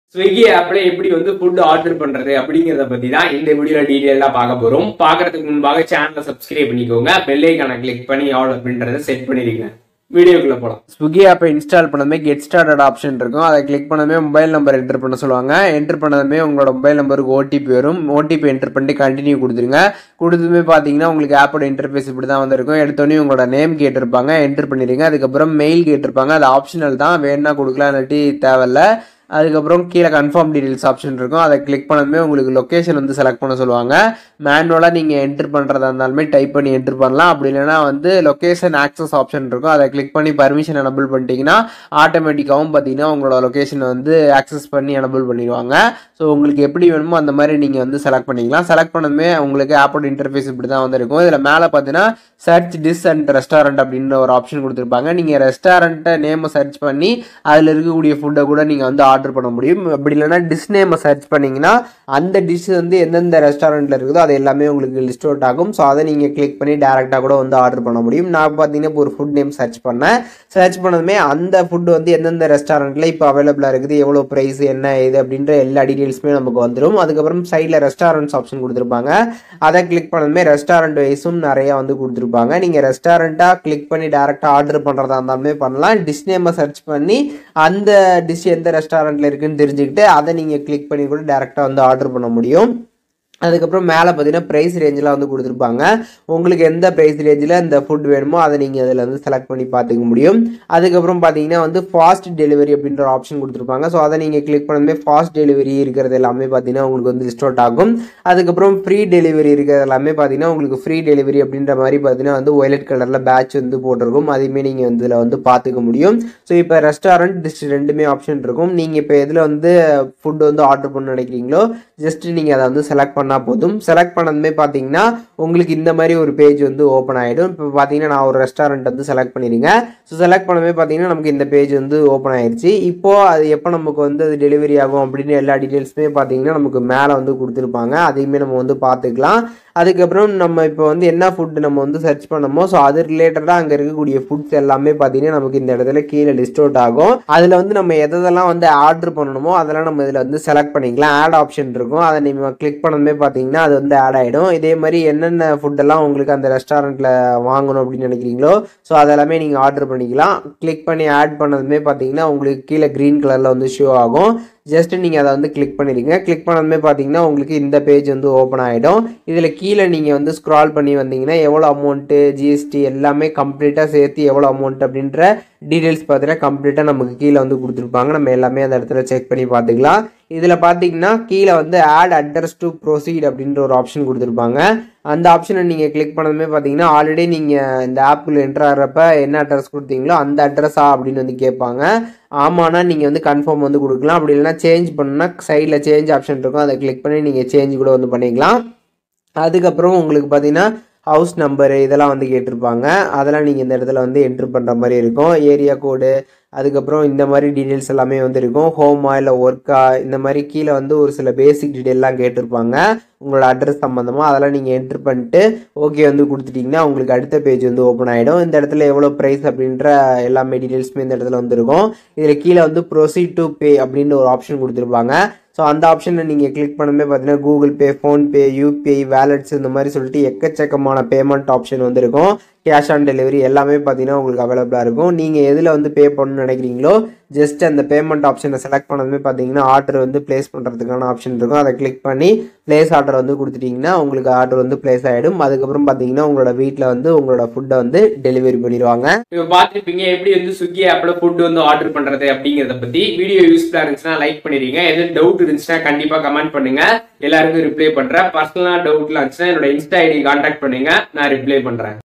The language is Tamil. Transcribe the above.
ஸ்விக்கி ஆப்ல எப்படி வந்து ஃபுட் ஆர்டர் பண்றது அப்படிங்கறத பத்தி தான் இந்த வீடியோல டீடைலா பார்க்க போறோம் பார்க்கறதுக்கு முன்பாக சேனலை சப்ஸ்கிரைப் பண்ணிக்கோங்க பெல் ஐக்கான கிளிக் பண்ணி ஆல் அப்படின்றத செட் பண்ணிருங்க வீடியோக்குள்ள போலாம் ஸ்விக்கி ஆப்பை இன்ஸ்டால் பண்ணதுமே கெட் ஸ்டார்டட் ஆப்ஷன் இருக்கும் அதை கிளிக் பண்ணதுமே மொபைல் நம்பர் என்டர் பண்ண சொல்லுவாங்க என்டர் பண்ணதுமே உங்களோட மொபைல் நம்பருக்கு ஓடிபி வரும் ஓடிபி என்டர் பண்ணிட்டு கண்டினியூ கொடுத்துருங்க கொடுத்ததுமே பார்த்தீங்கன்னா உங்களுக்கு ஆப்போட இன்டர்ஃபேஸ் இப்படி தான் வந்திருக்கும் எடுத்தோடனே உங்களோட நேம் கேட்டிருப்பாங்க என்டர் பண்ணிடுங்க அதுக்கப்புறம் மெயில் கேட்டிருப்பாங்க அது ஆப்ஷனல் தான் வேணா கொடுக்கலாம் இல்லாட்டி தேவையில்ல அதுக்கப்புறம் கீழே கன்ஃபார்ம் டீடைல்ஸ் ஆப்ஷன் இருக்கும் அதை கிளிக் பண்ணதுமே உங்களுக்கு லொக்கேஷன் வந்து செலக்ட் பண்ண சொல்லுவாங்க மேனுவலாக நீங்கள் என்டர் பண்ணுறதா இருந்தாலுமே டைப் பண்ணி என்டர் பண்ணலாம் அப்படி இல்லைன்னா வந்து லொக்கேஷன் ஆக்சஸ் ஆப்ஷன் இருக்கும் அதை கிளிக் பண்ணி பர்மிஷன் எனபிள் பண்ணிட்டீங்கன்னா ஆட்டோமேட்டிக்காகவும் பார்த்தீங்கன்னா உங்களோட லொக்கேஷனை வந்து ஆக்சஸ் பண்ணி எனபிள் பண்ணிடுவாங்க ஸோ உங்களுக்கு எப்படி வேணுமோ அந்த மாதிரி நீங்கள் வந்து செலக்ட் பண்ணிக்கலாம் செலக்ட் பண்ணதுமே உங்களுக்கு ஆப்போட இன்டர்ஃபேஸ் இப்படி தான் வந்திருக்கும் இதில் மேலே பார்த்தீங்கன்னா சர்ச் டிஸ் அண்ட் ரெஸ்டாரண்ட் அப்படின்ற ஒரு ஆப்ஷன் கொடுத்துருப்பாங்க நீங்கள் ரெஸ்டாரண்ட்டை நேமை சர்ச் பண்ணி அதில் இருக்கக்கூடிய ஃபுட்டை கூட நீங்கள் வந்து ஆர்டர் பண்ண முடியும் அப்படி இல்லைன்னா டிஷ் நேமை சர்ச் பண்ணிங்கன்னா அந்த டிஷ் வந்து எந்தெந்த ரெஸ்டாரண்ட்டில் இருக்குதோ அது எல்லாமே உங்களுக்கு லிஸ்ட் அவுட் ஆகும் ஸோ அதை நீங்கள் கிளிக் பண்ணி டேரெக்டாக கூட வந்து ஆர்டர் பண்ண முடியும் நான் பார்த்தீங்கன்னா இப்போ ஒரு ஃபுட் நேம் சர்ச் பண்ணேன் சர்ச் பண்ணதுமே அந்த ஃபுட் வந்து எந்தெந்த ரெஸ்டாரண்ட்டில் இப்போ அவைலபிளாக இருக்குது எவ்வளோ ப்ரைஸ் என்ன இது அப்படின்ற எல்லா டீட்டெயில்ஸுமே நமக்கு வந்துடும் அதுக்கப்புறம் சைடில் ரெஸ்டாரண்ட்ஸ் ஆப்ஷன் கொடுத்துருப்பாங்க அதை கிளிக் பண்ணதுமே ரெஸ்டாரண்ட் வைஸும் நிறையா வந்து கொடுத்துருப்பாங்க நீங்கள் ரெஸ்டாரண்ட்டாக கிளிக் பண்ணி டேரெக்டாக ஆர்டர் பண்ணுறதா இருந்தாலுமே பண்ணலாம் டிஷ் நேமை சர்ச் பண்ணி அந்த டிஷ் எந்த ரெஸ்டாரண்ட்டில் இருக்குன்னு தெரிஞ்சுக்கிட்டு அதை நீங்கள் கிளிக் பண்ணி கூட டேரெக்டாக வந்து ஆர்டர் பண்ண முடியும் அதுக்கப்புறம் மேலே பார்த்தீங்கன்னா ப்ரைஸ் ரேஞ்செலாம் வந்து கொடுத்துருப்பாங்க உங்களுக்கு எந்த ப்ரைஸ் ரேஞ்சில் இந்த ஃபுட் வேணுமோ அதை நீங்கள் அதில் வந்து செலக்ட் பண்ணி பார்த்துக்க முடியும் அதுக்கப்புறம் பார்த்தீங்கன்னா வந்து ஃபாஸ்ட் டெலிவரி அப்படின்ற ஒரு ஆப்ஷன் கொடுத்துருப்பாங்க ஸோ அதை நீங்கள் கிளிக் பண்ணதுமே ஃபாஸ்ட் டெலிவரி இருக்கிறது எல்லாமே பார்த்தீங்கன்னா உங்களுக்கு வந்து லிஸ்ட் அவுட் ஆகும் அதுக்கப்புறம் ஃப்ரீ டெலிவரி இருக்கிறது எல்லாமே பார்த்தீங்கன்னா உங்களுக்கு ஃப்ரீ டெலிவரி அப்படின்ற மாதிரி பார்த்தீங்கன்னா வந்து ஒயலட் கலரில் பேட்ச் வந்து போட்டிருக்கும் அதையுமே நீங்கள் வந்து இதில் வந்து பார்த்துக்க முடியும் ஸோ இப்போ ரெஸ்டாரண்ட் டிஷ் ரெண்டுமே ஆப்ஷன் இருக்கும் நீங்கள் இப்போ எதில் வந்து ஃபுட் வந்து ஆர்டர் பண்ண நினைக்கிறீங்களோ ஜஸ்ட் நீங்கள் அதை வந்து செலக்ட் பண்ணால் போதும் செலக்ட் பண்ணதுமே பார்த்தீங்கன்னா உங்களுக்கு இந்த மாதிரி ஒரு பேஜ் வந்து ஓப்பன் ஆகிடும் இப்போ பார்த்தீங்கன்னா நான் ஒரு ரெஸ்டாரண்ட் வந்து செலக்ட் பண்ணிடுங்க ஸோ செலக்ட் பண்ணவே பார்த்தீங்கன்னா நமக்கு இந்த பேஜ் வந்து ஓப்பன் ஆயிடுச்சு இப்போது அது எப்போ நமக்கு வந்து அது டெலிவரி ஆகும் அப்படின்னு எல்லா டீட்டெயில்ஸுமே பார்த்தீங்கன்னா நமக்கு மேலே வந்து கொடுத்துருப்பாங்க அதையுமே நம்ம வந்து பார்த்துக்கலாம் அதுக்கப்புறம் நம்ம இப்போ வந்து என்ன ஃபுட் நம்ம வந்து சர்ச் பண்ணமோ ஸோ அது ரிலேட்டடாக அங்கே இருக்கக்கூடிய ஃபுட்ஸ் எல்லாமே பார்த்தீங்கன்னா நமக்கு இந்த இடத்துல கீழே லிஸ்ட் அவுட் ஆகும் அதில் வந்து நம்ம எதெல்லாம் வந்து ஆர்டர் பண்ணணுமோ அதெல்லாம் நம்ம இதில் வந்து செலக்ட் பண்ணிக்கலாம் ஆட் ஆப்ஷன் இருக்கும் அதை நம்ம கிளிக் பண்ணதுமே பார்த்தீங்கன்னா அது வந்து ஆட் ஆகிடும் இதே மாதிரி என்னென்ன ஃபுட்டெல்லாம் உங்களுக்கு அந்த ரெஸ்டாரண்ட்டில் வாங்கணும் அப்படின்னு நினைக்கிறீங்களோ ஸோ அதெல்லாமே நீங்கள் ஆர்டர் பண்ணிக்கலாம் கிளிக் பண்ணி ஆட் பண்ணதுமே பார்த்தீங்கன்னா உங்களுக்கு கீழே க்ரீன் கலரில் வந்து ஷோ ஆகும் ஜஸ்ட் நீங்கள் அதை வந்து கிளிக் பண்ணிடுங்க கிளிக் பண்ணதுமே பார்த்தீங்கன்னா உங்களுக்கு இந்த பேஜ் வந்து ஓப்பன் ஆகிடும் இதில் கீழே நீங்கள் வந்து ஸ்க்ரால் பண்ணி வந்தீங்கன்னா எவ்வளோ அமௌண்ட்டு ஜிஎஸ்டி எல்லாமே கம்ப்ளீட்டாக சேர்த்து எவ்வளோ அமௌண்ட் அப்படின்ற டீட்டெயில்ஸ் பார்த்தீங்கன்னா கம்ப்ளீட்டாக நமக்கு கீழே வந்து கொடுத்துருப்பாங்க நம்ம எல்லாமே அந்த இடத்துல செக் பண்ணி பார்த்துக்கலாம் இதில் பார்த்தீங்கன்னா கீழே வந்து ஆட் அட்ரஸ் டு ப்ரொசீட் அப்படின்ற ஒரு ஆப்ஷன் கொடுத்துருப்பாங்க அந்த ஆப்ஷனை நீங்கள் கிளிக் பண்ணதுமே பார்த்தீங்கன்னா ஆல்ரெடி நீங்கள் இந்த ஆப்பில் என்ட்ரு ஆகிறப்ப என்ன அட்ரஸ் கொடுத்தீங்களோ அந்த அட்ரஸா அப்படின்னு வந்து கேட்பாங்க ஆமானா நீங்கள் வந்து கன்ஃபார்ம் வந்து கொடுக்கலாம் அப்படி இல்லைனா சேஞ்ச் பண்ணால் சைடில் சேஞ்ச் ஆப்ஷன் இருக்கும் அதை கிளிக் பண்ணி நீங்கள் சேஞ்ச் கூட வந்து பண்ணிக்கலாம் அதுக்கப்புறம் உங்களுக்கு பார்த்தீங்கன்னா ஹவுஸ் நம்பரு இதெல்லாம் வந்து கேட்டிருப்பாங்க அதெல்லாம் நீங்கள் இந்த இடத்துல வந்து என்ட்ரு பண்ணுற மாதிரி இருக்கும் ஏரியா கோடு அதுக்கப்புறம் இந்த மாதிரி டீட்டெயில்ஸ் எல்லாமே வந்து இருக்கும் ஹோமா இல்லை ஒர்க்கா இந்த மாதிரி கீழே வந்து ஒரு சில பேசிக் டீட்டெயிலாம் கேட்டிருப்பாங்க உங்களோட அட்ரஸ் சம்மந்தமாக அதெல்லாம் நீங்கள் என்ட்ரு பண்ணிட்டு ஓகே வந்து கொடுத்துட்டிங்கன்னா உங்களுக்கு அடுத்த பேஜ் வந்து ஓப்பன் ஆகிடும் இந்த இடத்துல எவ்வளோ ப்ரைஸ் அப்படின்ற எல்லாமே டீட்டெயில்ஸுமே இந்த இடத்துல வந்துருக்கும் இதில் கீழே வந்து ப்ரொசீட் டு பே அப்படின்ற ஒரு ஆப்ஷன் கொடுத்துருப்பாங்க ஸோ அந்த ஆப்ஷனை நீங்கள் கிளிக் பண்ணுமே பார்த்தீங்கன்னா Google Pay PhonePe UPI wallets இந்த மாதிரி சொல்லிட்டு எக்கச்சக்கமான பேமெண்ட் ஆப்ஷன் வந்து இருக்கும் கேஷ் ஆன் டெலிவரி எல்லாமே பார்த்தீங்கன்னா உங்களுக்கு அவைலபிளாக இருக்கும் நீங்கள் எதில் வந்து பே பண்ணணும்னு நினைக்கிறீங்களோ ஜஸ்ட் அந்த பேமெண்ட் ஆப்ஷனை செலக்ட் பண்ணதுமே பார்த்தீங்கன்னா ஆர்டர் வந்து ப்ளேஸ் பண்ணுறதுக்கான ஆப்ஷன் இருக்கும் அதை கிளிக் பண்ணி ப்ளேஸ் ஆர்டர் வந்து கொடுத்துட்டிங்கன்னா உங்களுக்கு ஆர்டர் வந்து ப்ளேஸ் ஆகிடும் அதுக்கப்புறம் பார்த்தீங்கன்னா உங்களோட வீட்டில் வந்து உங்களோட ஃபுட்டை வந்து டெலிவரி பண்ணிடுவாங்க இப்போ பார்த்துருப்பீங்க எப்படி வந்து ஸ்விக்கி ஆப்ல ஃபுட் வந்து ஆர்டர் பண்றது அப்படிங்கறத பத்தி வீடியோ யூஸ்ஃபுல்லா இருந்துச்சுன்னா லைக் பண்ணிடுங்க எதுவும் டவுட் இருந்துச்சுன்னா கண்டிப்பா கமெண்ட் பண்ணுங்க எல்லாருக்கும் ரிப்ளை பண்றேன் பர்சனலா டவுட்லாம் இருந்துச்சுன்னா என்னோட இன்ஸ்டா ஐடி கான்டாக்ட் பண்ணுங்க நான் ரிப்ளை பண்றேன்